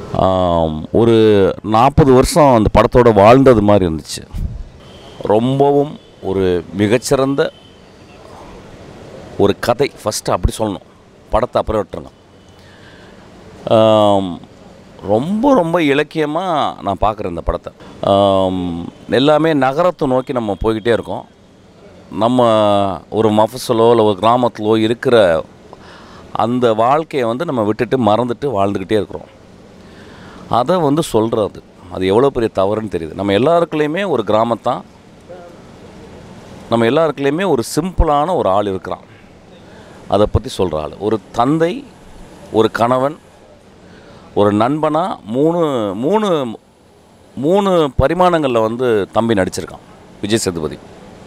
ஆம், ஒரு நாற்பது வருஷம் அந்த படத்தோட வாழ்ந்தது மாதிரி இருந்துச்சு ரொம்பவும் ஒரு மிகச்சிறந்த ஒரு கதை ஃபஸ்ட்டு அப்படி சொல்லணும் படத்தை அப்புறம் விட்டுருங்க ஆம், ரொம்ப ரொம்ப இலக்கியமாக நான் பார்க்குறேன் இந்த படத்தை ஆம், எல்லாமே நகரத்தை நோக்கி நம்ம போய்கிட்டே இருக்கோம் நம்ம ஒரு மஃபஸலோ இல்லை ஒரு கிராமத்திலோ இருக்கிற அந்த வாழ்க்கையை வந்து நம்ம விட்டுட்டு மறந்துட்டு வாழ்ந்துக்கிட்டே இருக்கிறோம் அதை வந்து சொல்கிறது அது எவ்வளோ பெரிய தவறுன்னு தெரியுது நம்ம எல்லாருக்குள்ளேயுமே ஒரு கிராமத்தான் நம்ம எல்லாருக்குள்ளேயுமே ஒரு சிம்பிளான ஒரு ஆள் இருக்கிறான் அதை பற்றி சொல்கிற ஆள் ஒரு தந்தை ஒரு கணவன் ஒரு நண்பனா மூணு மூணு மூணு பரிமாணங்களில் வந்து தம்பி நடிச்சிருக்கான் விஜய் சேதுபதி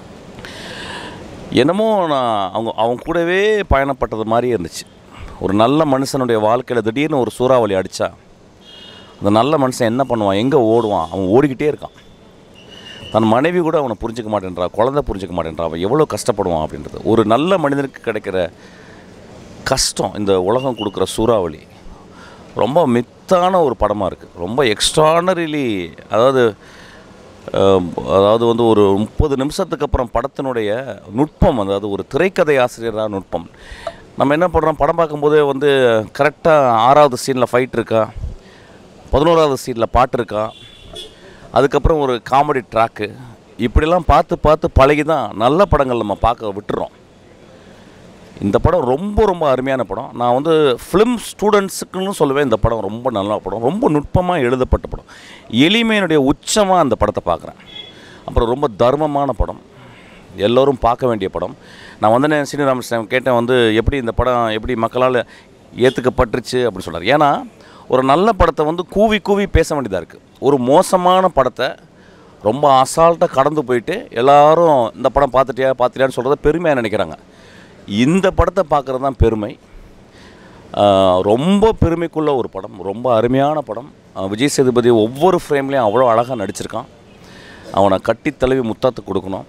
என்னமோ நான் அவங்க அவங்க கூடவே பயணப்பட்டது மாதிரியே இருந்துச்சு ஒரு நல்ல மனுஷனுடைய வாழ்க்கையில் திடீர்னு ஒரு சூறாவளி அடித்தா அந்த நல்ல மனுஷன் என்ன பண்ணுவான் எங்கே ஓடுவான் அவன் ஓடிக்கிட்டே இருக்கான் தன் மனைவி கூட அவனை புரிஞ்சுக்க மாட்டேன்றா குழந்தை புரிஞ்சுக்க மாட்டேன்றா அவன் எவ்வளோ கஷ்டப்படுவான் அப்படின்றது ஒரு நல்ல மனிதனுக்கு கிடைக்கிற கஷ்டம் இந்த உலகம் கொடுக்குற சூறாவளி ரொம்ப மித்தான ஒரு படமாக இருக்குது ரொம்ப எக்ஸ்ட்ரானரிலி அதாவது அஹ், அதாவது வந்து ஒரு முப்பது நிமிஷத்துக்கு அப்புறம் படத்தினுடைய நுட்பம் அதாவது ஒரு திரைக்கதை ஆசிரியராக நுட்பம் நம்ம என்ன பண்ணுறோம் படம் பார்க்கும்போதே வந்து கரெக்டாக ஆறாவது சீனில் ஃபைட் இருக்கா பதினோராவது சீனில் பாட்டு இருக்கா அதுக்கப்புறம் ஒரு காமெடி ட்ராக்கு இப்படிலாம் பார்த்து பார்த்து பழகி தான் நல்ல படங்கள் நம்ம பார்க்க விட்டுறோம் இந்த படம் ரொம்ப ரொம்ப அருமையான படம் நான் வந்து ஃபிலிம் ஸ்டூடெண்ட்ஸுக்குன்னு சொல்லுவேன் இந்த படம் ரொம்ப நல்ல படம் ரொம்ப நுட்பமாக எழுதப்பட்ட படம் எளிமையினுடைய உச்சமாக அந்த படத்தை பார்க்குறேன் அப்புறம் ரொம்ப தர்மமான படம் எல்லோரும் பார்க்க வேண்டிய படம் நான் வந்து சீனிராமகிருஷ்ணன் கேட்டேன் வந்து எப்படி இந்த படம் எப்படி மக்களால் ஏற்றுக்கப்பட்டுருச்சு அப்படின்னு சொன்னார் ஏன்னா ஒரு நல்ல படத்தை வந்து கூவி கூவி பேச வேண்டியதாக இருக்குது ஒரு மோசமான படத்தை ரொம்ப அசால்ட்டாக கடந்து போயிட்டு எல்லாரும் இந்த படம் பார்த்துட்டியா பார்த்துட்டியான்னு சொல்கிறத பெருமையாக நினைக்கிறாங்க இந்த படத்தை பார்க்குறது தான் பெருமை ஆஹ் ரொம்ப பெருமைக்குள்ள ஒரு படம் ரொம்ப அருமையான படம் ஆஹ் விஜய் சேதுபதி ஒவ்வொரு ஃப்ரேம்லேயும் அவ்வளோ அழகாக நடிச்சிருக்கான் அவனை கட்டி தழுவி முத்தாத்து கொடுக்கணும்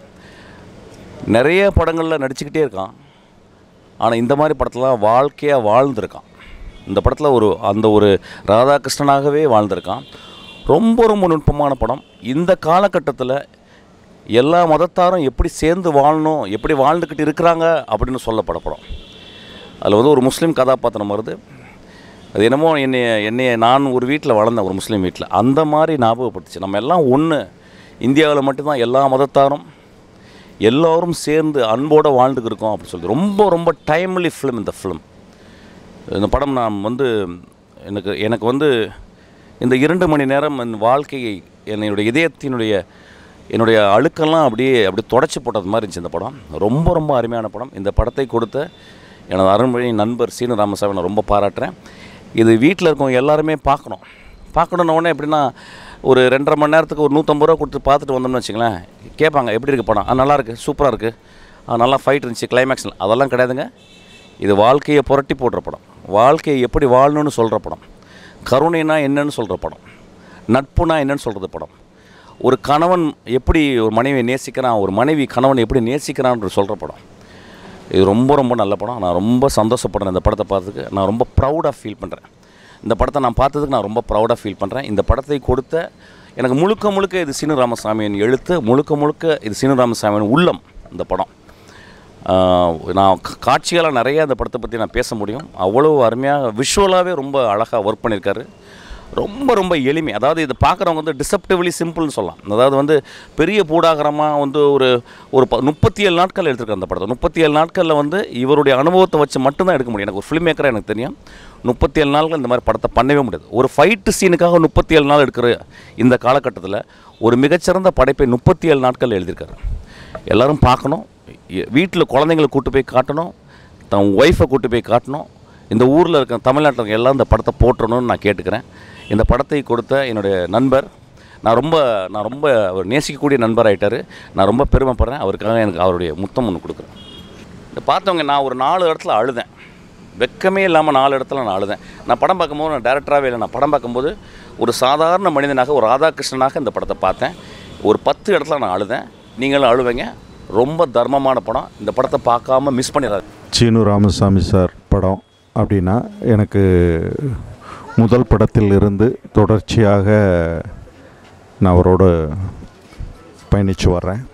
நிறைய படங்களில் நடிச்சுக்கிட்டே இருக்கான் ஆனால் இந்த மாதிரி படத்துலலாம் வாழ்க்கையாக வாழ்ந்திருக்கான் இந்த படத்தில் ஒரு அந்த ஒரு ராதாகிருஷ்ணனாகவே வாழ்ந்திருக்கான் ரொம்ப ரொம்ப நுட்பமான படம் இந்த காலகட்டத்தில் எல்லா மதத்தாரும் எப்படி சேர்ந்து வாழணும் எப்படி வாழ்ந்துக்கிட்டு இருக்கிறாங்க அப்படின்னு சொல்லப்பட படம் அதில் வந்து ஒரு முஸ்லீம் கதாபாத்திரம் வருது அது என்னமோ என்னை என்னைய நான் ஒரு வீட்டில் வளர்ந்தேன் ஒரு முஸ்லீம் வீட்டில் அந்த மாதிரி ஞாபகப்படுத்துச்சு நம்ம எல்லாம் ஒன்று இந்தியாவில் மட்டும்தான் எல்லா மதத்தாரும் எல்லோரும் சேர்ந்து அன்போடு வாழ்ந்துக்கு இருக்கோம் அப்படின்னு சொல்லி ரொம்ப ரொம்ப டைம்லி ஃபிலிம் இந்த ஃபிலிம் இந்த படம் நான் வந்து எனக்கு எனக்கு வந்து இந்த இரண்டு மணி நேரம் என் வாழ்க்கையை என்னுடைய இதயத்தினுடைய என்னுடைய அழுக்கெல்லாம் அப்படியே அப்படியே தொடச்சி போட்டது மாதிரி இருந்துச்சு இந்த படம் ரொம்ப ரொம்ப அருமையான படம் இந்த படத்தை கொடுத்த எனது அருண்மொழி நண்பர் சீனு ராமசாமி நான் ரொம்ப பாராட்டுறேன் இது வீட்டில் இருக்கவங்க எல்லாருமே பார்க்கணும் பார்க்கணுன்ன உடனே எப்படின்னா ஒரு ரெண்டரை மணி நேரத்துக்கு ஒரு நூற்றம்பது ரூபா கொடுத்து பார்த்துட்டு வந்தோம்னு வச்சுங்களேன் கேட்பாங்க எப்படி இருக்குது படம் ஆ நல்லா இருக்குது சூப்பராக இருக்குது ஆ நல்லா ஃபைட் இருந்துச்சு கிளைமேக்ஸ் அதெல்லாம் கிடையாதுங்க இது வாழ்க்கையை புரட்டி போடுற படம் வாழ்க்கையை எப்படி வாழணும்னு சொல்கிற படம் கருணைனா என்னன்னு சொல்கிற படம் நட்புனா என்னன்னு சொல்கிறது படம் ஒரு கணவன் எப்படி ஒரு மனைவியை நேசிக்கிறான் ஒரு மனைவி கணவன் எப்படி நேசிக்கிறான்னு சொல்கிற படம் இது ரொம்ப ரொம்ப நல்ல படம் நான் ரொம்ப சந்தோஷப்படுறேன் இந்த படத்தை பார்த்ததுக்கு நான் ரொம்ப ப்ரௌடாக ஃபீல் பண்ணுறேன் இந்த படத்தை நான் பார்த்ததுக்கு நான் ரொம்ப ப்ரௌடாக ஃபீல் பண்ணுறேன் இந்த படத்தை கொடுத்த எனக்கு முழுக்க முழுக்க இது சீனு ராமசாமியின் எழுத்து முழுக்க முழுக்க இது சீனு ராமசாமியின் உள்ளம் இந்த படம் ஆஹ் நான் கா- காட்சிகளாக நிறைய அந்த படத்தை பற்றி நான் பேச முடியும் அவ்வளோ அருமையாக விஷுவலாகவே ரொம்ப அழகாக ஒர்க் பண்ணியிருக்காரு ரொம்ப ரொம்ப எளிமை அதாவது இது பார்க்குறவங்க வந்து டிசப்டிவ்லி சிம்பிள்னு சொல்லலாம் அதாவது வந்து பெரிய பூடாகரமாக வந்து ஒரு ஒரு ப முப்பத்தி ஏழு நாட்கள் எடுத்திருக்காரு அந்த படத்தை முப்பத்தி ஏழு நாட்களில் வந்து இவருடைய அனுபவத்தை வச்சு மட்டும்தான் எடுக்க முடியும் எனக்கு ஒரு ஃபிலிம் மேக்கராக எனக்கு தெரியும் முப்பத்தி ஏழு நாட்கள் இந்த மாதிரி படத்தை பண்ணவே முடியாது ஒரு ஃபைட்டு சீனுக்காக முப்பத்தி ஏழு நாள் எடுக்கிற இந்த காலகட்டத்தில் ஒரு மிகச்சிறந்த படைப்பை முப்பத்தி ஏழு நாட்கள் எழுதியிருக்காரு எல்லாரும் பார்க்கணும் வீட்டில் குழந்தைங்களை கூட்டு போய் காட்டணும் தன் ஒய்ஃபை கூட்டு போய் காட்டணும் இந்த ஊரில் இருக்க தமிழ்நாட்டில் இருக்க எல்லாம் இந்த படத்தை போட்டுறணும்னு நான் கேட்டுக்கிறேன் இந்த படத்தை கொடுத்த என்னுடைய நண்பர் நான் ரொம்ப நான் ரொம்ப அவர் நேசிக்கக்கூடிய நண்பர் ஆயிட்டாரு நான் ரொம்ப பெருமைப்படுறேன் அவருக்காக எனக்கு அவருடைய முத்தம் ஒன்று கொடுக்குறேன் இந்த பார்த்தவங்க நான் ஒரு நாலு இடத்துல அழுதேன் வெக்கமே இல்லாமல் நாலு இடத்துல நான் அழுதேன் நான் படம் பார்க்கும்போது நான் டேரக்டராகவே இல்லை நான் படம் பார்க்கும்போது ஒரு சாதாரண மனிதனாக ஒரு ராதாகிருஷ்ணனாக இந்த படத்தை பார்த்தேன் ஒரு பத்து இடத்துல நான் அழுதேன் நீங்களும் அழுவீங்க ரொம்ப தர்மமான படம் இந்த படத்தை பார்க்காம மிஸ் பண்ணிடாது சீனு ராமசாமி சார் படம் அப்படின்னா எனக்கு முதல் படத்தில் இருந்து தொடர்ச்சியாக நான் அவரோட பயணித்து வர்றேன்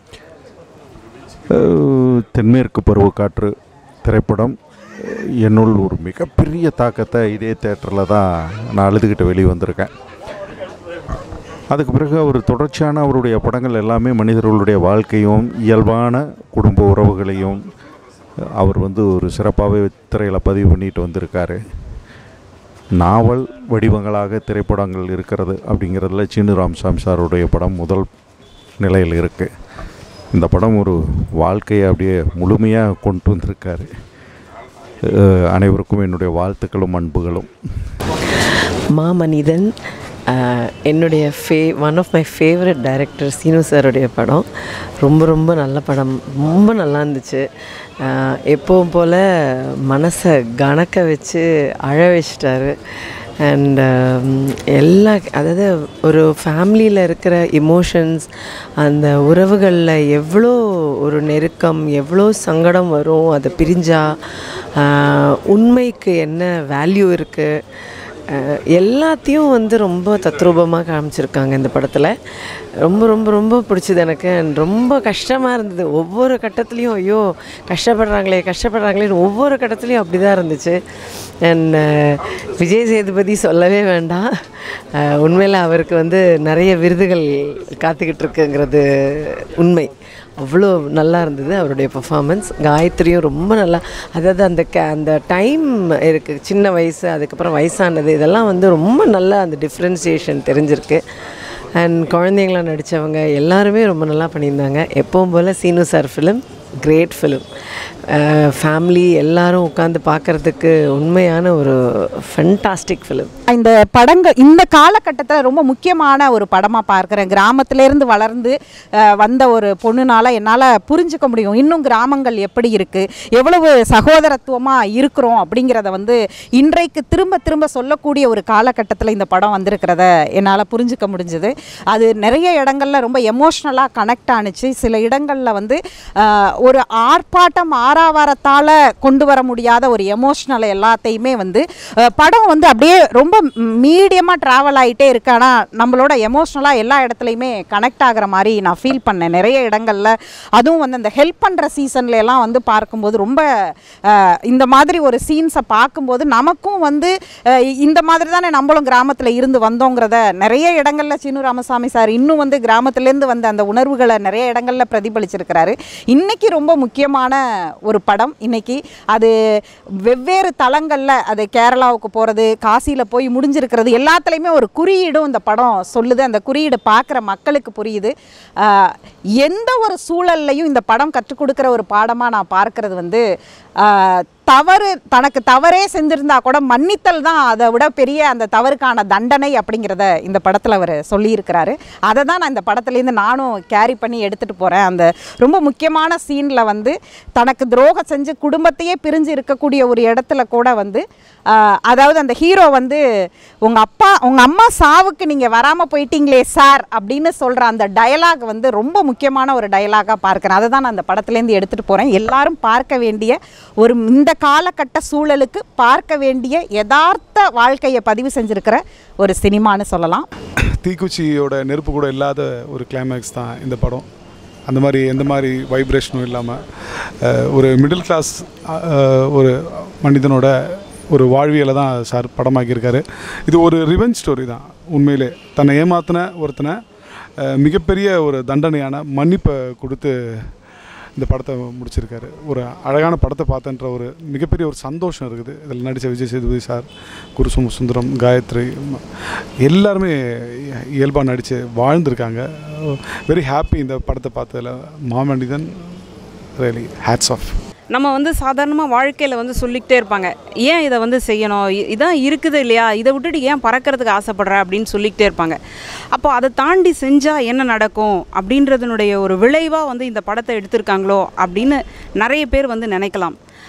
அஹ், தென்மேற்கு பருவக்காற்று திரைப்படம் அஹ், என்னுள் ஒரு மிகப்பெரிய தாக்கத்தை இதே தேட்டரில் தான் நான் அழுதுகிட்டு வெளியே வந்திருக்கேன் அதுக்கு பிறகு அவர் தொடர்ச்சியான அவருடைய படங்கள் எல்லாமே மனிதர்களுடைய வாழ்க்கையும் இயல்பான குடும்ப உறவுகளையும் அவர் வந்து ஒரு சிறப்பாகவே திரையில் பதிவு பண்ணிட்டு வந்திருக்காரு நாவல் வடிவங்களாக திரைப்படங்கள் இருக்கிறது அப்படிங்கிறதுல சீனு ராமசாமி சாருடைய படம் முதல் நிலையில் இருக்குது இந்த படம் ஒரு வாழ்க்கையை அப்படியே முழுமையாக கொண்டு வந்திருக்காரு அஹ் அனைவருக்கும் என்னுடைய வாழ்த்துக்களும் அன்புகளும் மாமனிதன் ஆஹ், என்னுடைய ஃபே one of my favourite director Seenu சாருடைய படம் ரொம்ப ரொம்ப நல்ல படம் ரொம்ப நல்லா இருந்துச்சு ஆஹ், எப்பவும் போல் மனசை கணக்க வச்சு அழ வச்சிட்டாரு அண்ட் எல்லா அதாவது ஒரு ஃபேமிலியில் இருக்கிற இமோஷன்ஸ் அந்த உறவுகளில் எவ்வளோ ஒரு நெருக்கம் எவ்வளோ சங்கடம் வரும் அதை பிரிஞ்சா ஆஹ், உண்மைக்கு என்ன வேல்யூ இருக்குது அஹ் எல்லாத்தையும் வந்து ரொம்ப தத்ரூபமாக காமிச்சிருக்காங்க இந்த படத்தில் ரொம்ப ரொம்ப ரொம்ப பிடிச்சது எனக்கு and ரொம்ப கஷ்டமாக இருந்தது ஒவ்வொரு கட்டத்துலேயும் ஐயோ கஷ்டப்படுறாங்களே கஷ்டப்படுறாங்களேன்னு ஒவ்வொரு கட்டத்துலேயும் அப்படி தான் இருந்துச்சு அண்ட் விஜய் சேதுபதி சொல்லவே வேண்டாம் அஹ் உண்மையில் அவருக்கு வந்து நிறைய விருதுகள் காத்துக்கிட்டு இருக்குங்கிறது உண்மை அவ்வளோ நல்லா இருந்தது அவருடைய பெர்ஃபார்மன்ஸ் காயத்ரியும் ரொம்ப நல்லா அதாவது அந்த க அந்த டைம் இருக்குது சின்ன வயசு அதுக்கப்புறம் வயசானது இதெல்லாம் வந்து ரொம்ப நல்லா அந்த டிஃப்ரென்சியேஷன் தெரிஞ்சிருக்கு அண்ட் குழந்தைங்களாம் நடித்தவங்க எல்லாருமே ரொம்ப நல்லா பண்ணியிருந்தாங்க எப்பவும் போல் Seenu sir film great film family எல்லாரும் உட்காந்து பார்க்குறதுக்கு உண்மையான ஒரு ஃபென்டாஸ்டிக் ஃபிலிம் இந்த படங்கள் இந்த காலகட்டத்தில் ரொம்ப முக்கியமான ஒரு படமாக பார்க்குறேன் கிராமத்திலேருந்து வளர்ந்து அஹ், வந்த ஒரு பொண்ணுனால என்னால் புரிஞ்சுக்க முடியும் இன்னும் கிராமங்கள் எப்படி இருக்குது எவ்வளவு சகோதரத்துவமாக இருக்கிறோம் அப்படிங்கிறத வந்து இன்றைக்கு திரும்ப திரும்ப சொல்லக்கூடிய ஒரு காலகட்டத்தில் இந்த படம் வந்திருக்கிறத என்னால் புரிஞ்சுக்க முடிஞ்சது அது நிறைய இடங்கள்ல ரொம்ப எமோஷ்னலாக கனெக்ட் ஆணுச்சு சில இடங்களில் வந்து அஹ், ஒரு ஆர்ப்பாட்டம் ஆறாவாரத்தால் கொண்டு வர முடியாத ஒரு எமோஷ்னல் எல்லாத்தையுமே வந்து அஹ், படம் வந்து அப்படியே ரொம்ப மீடியமாக ட்ராவல் ஆகிட்டே இருக்கு ஆனால் நம்மளோட எமோஷ்னலாக எல்லா இடத்துலையுமே கனெக்ட் ஆகிற மாதிரி நான் ஃபீல் பண்ணேன் நிறைய இடங்களில் அதுவும் வந்து அந்த ஹெல்ப் பண்ணுற சீசன்ல எல்லாம் வந்து பார்க்கும்போது ரொம்ப அஹ், இந்த மாதிரி ஒரு சீன்ஸை பார்க்கும்போது நமக்கும் வந்து அஹ், இந்த மாதிரி தானே நம்மளும் கிராமத்தில் இருந்து வந்தோங்கிறத நிறைய இடங்களில் சீனு ராமசாமி சார் இன்னும் வந்து கிராமத்துலேருந்து வந்த அந்த உணர்வுகளை நிறைய இடங்களில் பிரதிபலிச்சிருக்கிறாரு இன்னைக்கு ரொம்ப முக்கியமான ஒரு படம் இன்னைக்கு அது வெவ்வேறு தளங்களில் அது கேரளாவுக்கு போகிறது காசியில் போய் முடிஞ்சிருக்கிறது எல்லாத்துலேயுமே ஒரு குறியீடும் இந்த படம் சொல்லுது அந்த குறியீடு பார்க்குற மக்களுக்கு புரியுது ஆஹ், எந்த ஒரு சூழல்லையும் இந்த படம் கற்றுக் கொடுக்குற ஒரு பாடமாக நான் பார்க்கறது வந்து ஆஹ், தவறு தனக்கு தவறே செஞ்சிருந்தா கூட மன்னித்தல் தான் அதை விட பெரிய அந்த தவறுக்கான தண்டனை அப்படிங்கிறத இந்த படத்தில் அவர் சொல்லியிருக்கிறாரு அதை தான் நான் இந்த படத்துலேருந்து நானும் கேரி பண்ணி எடுத்துகிட்டு போகிறேன் அந்த ரொம்ப முக்கியமான சீனில் வந்து தனக்கு துரோகம் செஞ்சு குடும்பத்தையே பிரிஞ்சு இருக்கக்கூடிய ஒரு இடத்துல கூட வந்து ஆஹ், அதாவது அந்த ஹீரோ வந்து உங்கள் அப்பா உங்கள் அம்மா சாவுக்கு நீங்கள் வராமல் போயிட்டீங்களே சார் அப்படின்னு சொல்கிற அந்த டயலாக் வந்து ரொம்ப முக்கியமான ஒரு டயலாகாக பார்க்குறேன் அதை தான் நான் அந்த படத்துலேருந்து எடுத்துகிட்டு போகிறேன் எல்லாரும் பார்க்க வேண்டிய ஒரு இந்த காலகட்ட சூழலுக்கு பார்க்க வேண்டிய யதார்த்த வாழ்க்கையை பதிவு செஞ்சுருக்கிற ஒரு சினிமான்னு சொல்லலாம் தீக்குச்சியோட நெருப்பு கூட இல்லாத ஒரு கிளைமேக்ஸ் தான் இந்த படம் அந்த மாதிரி எந்த மாதிரி வைப்ரேஷனும் இல்லாமல் ஒரு மிடில் கிளாஸ் ஒரு மனிதனோட ஒரு வாழ்வியலை தான் சார் படமாக்கியிருக்காரு இது ஒரு ரிவெஞ்ச் ஸ்டோரி தான் உண்மையிலே தன்னை ஏமாத்தின ஒருத்தனை அஹ், மிகப்பெரிய ஒரு தண்டனையான மன்னிப்பை கொடுத்து இந்த படத்தை முடிச்சிருக்காரு ஒரு அழகான படத்தை பார்த்தன்ற ஒரு மிகப்பெரிய ஒரு சந்தோஷம் இருக்குது இதில் நடித்த விஜய் சேதுபதி சார் குருசும் சுந்தரம் காயத்ரி ம- எல்லாருமே இயல்பாக நடித்து வாழ்ந்திருக்காங்க வெரி ஹாப்பி இந்த படத்தை பார்த்ததில் மாமனிதன் ரியலி ஹேட்ஸ் ஆஃப் நம்ம வந்து சாதாரணமாக வாழ்க்கையில் வந்து சொல்லிக்கிட்டே இருப்பாங்க ஏன் இதை வந்து செய்யணும் இ- இதான் இருக்குது இல்லையா இதை விட்டுட்டு ஏன் பறக்கிறதுக்கு ஆசைப்படுற அப்படின்னு சொல்லிக்கிட்டே இருப்பாங்க அப்போ அதை தாண்டி செஞ்சால் என்ன நடக்கும் அப்படின்றதனுடைய ஒரு விளைவாக வந்து இந்த படத்தை எடுத்திருக்காங்களோ அப்படின்னு நிறைய பேர் வந்து நினைக்கலாம்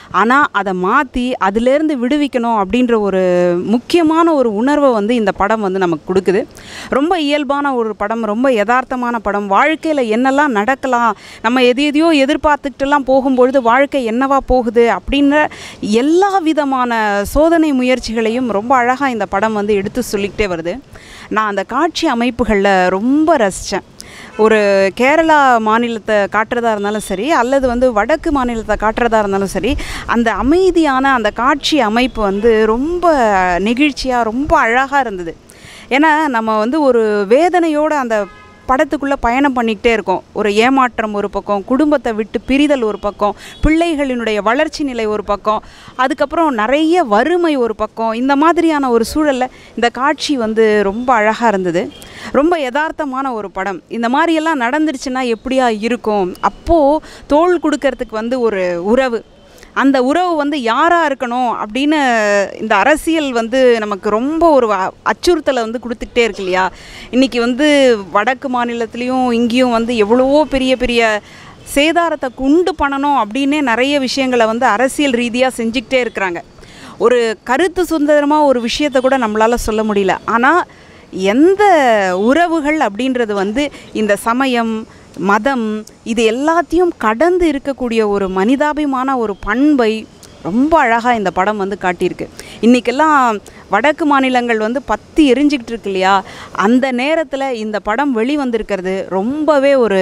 ஆனால் அதை மாற்றி அதிலேருந்து விடுவிக்கணும் அப்படின்ற ஒரு முக்கியமான ஒரு உணர்வை வந்து இந்த படம் வந்து நமக்கு கொடுக்குது ரொம்ப இயல்பான ஒரு படம் ரொம்ப யதார்த்தமான படம் வாழ்க்கையில் என்னெல்லாம் நடக்கலாம் நம்ம எது எதையோ எதிர்பார்த்துக்கிட்டுலாம் போகும்பொழுது வாழ்க்கை என்னவா போகுது அப்படின்ற எல்லா விதமான சோதனை முயற்சிகளையும் ரொம்ப அழகாக இந்த படம் வந்து எடுத்து சொல்லிக்கிட்டே வருது நான் அந்த காட்சி அமைப்புகளில் ரொம்ப ரசித்தேன் ஒரு கேரளா மாநிலத்தை காட்டுறதா இருந்தாலும் சரி அல்லது வந்து வடக்கு மாநிலத்தை காட்டுறதா இருந்தாலும் சரி அந்த அமைதியான அந்த காட்சி அமைப்பு வந்து ரொம்ப நெகிழ்ச்சியாக ரொம்ப அழகாக இருந்தது ஏன்னா நம்ம வந்து ஒரு வேதனையோட அந்த படத்துக்குள்ளே பயணம் பண்ணிக்கிட்டே இருக்கோம் ஒரு ஏமாற்றம் ஒரு பக்கம் குடும்பத்தை விட்டு பிரிதல் ஒரு பக்கம் பிள்ளைகளினுடைய வளர்ச்சி நிலை ஒரு பக்கம் அதுக்கப்புறம் நிறைய வறுமை ஒரு பக்கம் இந்த மாதிரியான ஒரு சூழலில் இந்த காட்சி வந்து ரொம்ப அழகாக இருந்தது ரொம்ப யதார்த்தமான ஒரு படம் இந்த மாதிரியெல்லாம் நடந்துருச்சுன்னா எப்படியா இருக்கும் அப்போது தோள் கொடுக்கறதுக்கு வந்து ஒரு உறவு அந்த உறவு வந்து யாராக இருக்கணும் அப்படின்னு இந்த அரசியல் வந்து நமக்கு ரொம்ப ஒரு அ- அச்சுறுத்தலை வந்து கொடுத்துக்கிட்டே இருக்கு இல்லையா இன்றைக்கி வந்து வடக்கு மாநிலத்துலேயும் இங்கேயும் வந்து எவ்வளவோ பெரிய பெரிய சேதாரத்தை உண்டு பண்ணணும் அப்படின்னே நிறைய விஷயங்களை வந்து அரசியல் ரீதியாக செஞ்சுக்கிட்டே இருக்கிறாங்க ஒரு கருத்து சுதந்திரமாக ஒரு விஷயத்தை கூட நம்மளால் சொல்ல முடியல ஆனால் எந்த உறவுகள் அப்படின்றது வந்து இந்த சமயம் மதம் இது எல்லாத்தையும் கடந்து இருக்கக்கூடிய ஒரு மனிதாபிமான ஒரு பண்பை ரொம்ப அழகாக இந்த படம் வந்து காட்டியிருக்கு இன்றைக்கெல்லாம் வடக்கு மாநிலங்கள் வந்து பத்தி எரிஞ்சிக்கிட்டு இருக்கு இல்லையா அந்த நேரத்தில் இந்த படம் வெளிவந்திருக்கிறது ரொம்பவே ஒரு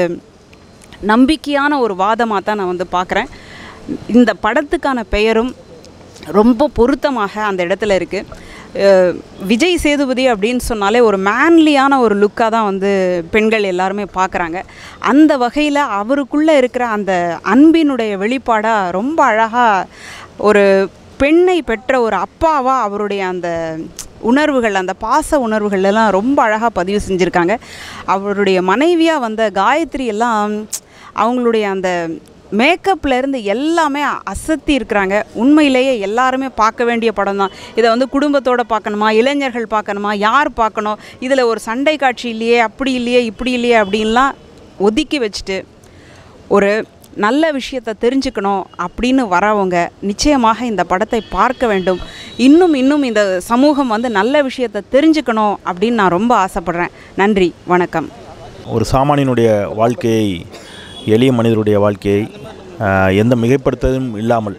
நம்பிக்கையான ஒரு வாதமாக தான் நான் வந்து பார்க்குறேன் இந்த படத்துக்கான பெயரும் ரொம்ப பொருத்தமாக அந்த இடத்துல இருக்குது விஜய் சேதுபதி அப்படின்னு சொன்னாலே ஒரு மேன்லியான ஒரு லுக்காக தான் வந்து பெண்கள் எல்லாருமே பார்க்குறாங்க அந்த வகையில் அவருக்குள்ளே இருக்கிற அந்த அன்பினுடைய வெளிப்பாடாக ரொம்ப அழகாக ஒரு பெண்ணை பெற்ற ஒரு அப்பாவாக அவருடைய அந்த உணர்வுகள் அந்த பாச உணர்வுகள் எல்லாம் ரொம்ப அழகாக பதிவு செஞ்சுருக்காங்க அவருடைய மனைவியாக வந்த காயத்ரி எல்லாம் அவங்களுடைய அந்த மேக்கப்ல இருந்து எல்லாமே அசத்தி இருக்கிறாங்க உண்மையிலேயே எல்லாருமே பார்க்க வேண்டிய படம் தான் இதை வந்து குடும்பத்தோட பார்க்கணுமா இளைஞர்கள் பார்க்கணுமா யார் பார்க்கணும் இதில் ஒரு சண்டை காட்சி இல்லையே அப்படி இல்லையே இப்படி இல்லையே அப்படின்லாம் ஒதுக்கி வச்சுட்டு ஒரு நல்ல விஷயத்தை தெரிஞ்சுக்கணும் அப்படின்னு வரவங்க நிச்சயமாக இந்த படத்தை பார்க்க வேண்டும் இன்னும் இன்னும் இந்த சமூகம் வந்து நல்ல விஷயத்தை தெரிஞ்சுக்கணும் அப்படின்னு நான் ரொம்ப ஆசைப்படுறேன் நன்றி வணக்கம் ஒரு சாமானியனுடைய வாழ்க்கையை எளிய மனிதருடைய வாழ்க்கையை ஆஹ், எந்த மிகைப்படுத்தலும் இல்லாமல்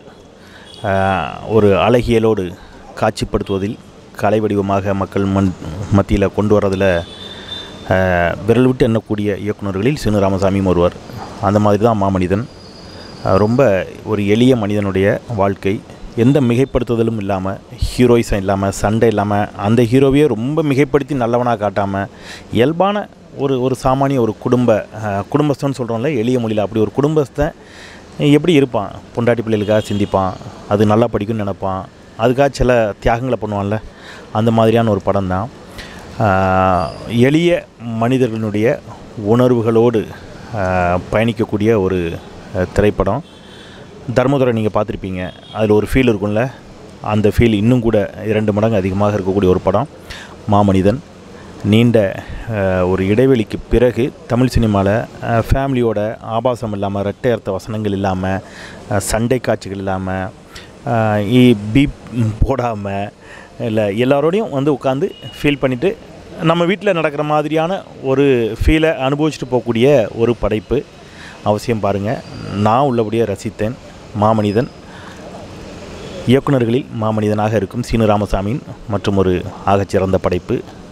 ஆஹ், ஒரு அழகியலோடு காட்சிப்படுத்துவதில் கலை வடிவமாக மக்கள் மன் மத்தியில் கொண்டு வரதில் ஆஹ், விரல் விட்டு எண்ணக்கூடிய இயக்குனர்களில் சீனு ராமசாமியும் ஒருவர் அந்த மாதிரி தான் மாமனிதன் ஆஹ், ரொம்ப ஒரு எளிய மனிதனுடைய வாழ்க்கை எந்த மிகைப்படுத்துதலும் இல்லாமல் ஹீரோயிசம் இல்லாமல் சண்டை இல்லாமல் அந்த ஹீரோவையே ரொம்ப மிகைப்படுத்தி நல்லவனாக காட்டாமல் இயல்பான ஒரு ஒரு சாமானிய ஒரு குடும்ப ஆஹ், குடும்பஸ்தன்னு சொல்கிறோம்ல எளிய மொழியில் அப்படி ஒரு குடும்பஸ்தன் எப்படி இருப்பான் பொண்டாட்டி பிள்ளைகளுக்காக சிந்திப்பான் அது நல்லா படிக்கும்னு நினைப்பான் அதுக்காக சில தியாகங்களை பண்ணுவான்ல அந்த மாதிரியான ஒரு படம் தான் ஆஹ், எளிய மனிதர்களுடைய உணர்வுகளோடு ஆஹ், பயணிக்கக்கூடிய ஒரு அஹ், திரைப்படம் தர்மதுரை நீங்கள் பார்த்துருப்பீங்க அதில் ஒரு ஃபீல் இருக்கும்ல அந்த ஃபீல் இன்னும் கூட இரண்டு மடங்கு அதிகமாக இருக்கக்கூடிய ஒரு படம் மாமனிதன் நீண்ட அஹ், ஒரு இடைவெளிக்கு பிறகு தமிழ் சினிமாவில் ஃபேமிலியோட ஆபாசம் இல்லாமல் ரெட்டை அர்த்த வசனங்கள் இல்லாமல் அஹ், சண்டை காட்சிகள் இல்லாமல் பீப் போடாமல் இல்லை எல்லாரோடையும் வந்து உட்காந்து ஃபீல் பண்ணிவிட்டு நம்ம வீட்டில் நடக்கிற மாதிரியான ஒரு ஃபீலை அனுபவிச்சுட்டு போகக்கூடிய ஒரு படைப்பு அவசியம் பாருங்கள் நான் உள்ளபடியே ரசித்தேன் மாமனிதன் இயக்குனர்களில் மாமனிதனாக இருக்கும் சீனு ராமசாமியின் மற்றும் ஒரு ஆகச்சிறந்த படைப்பு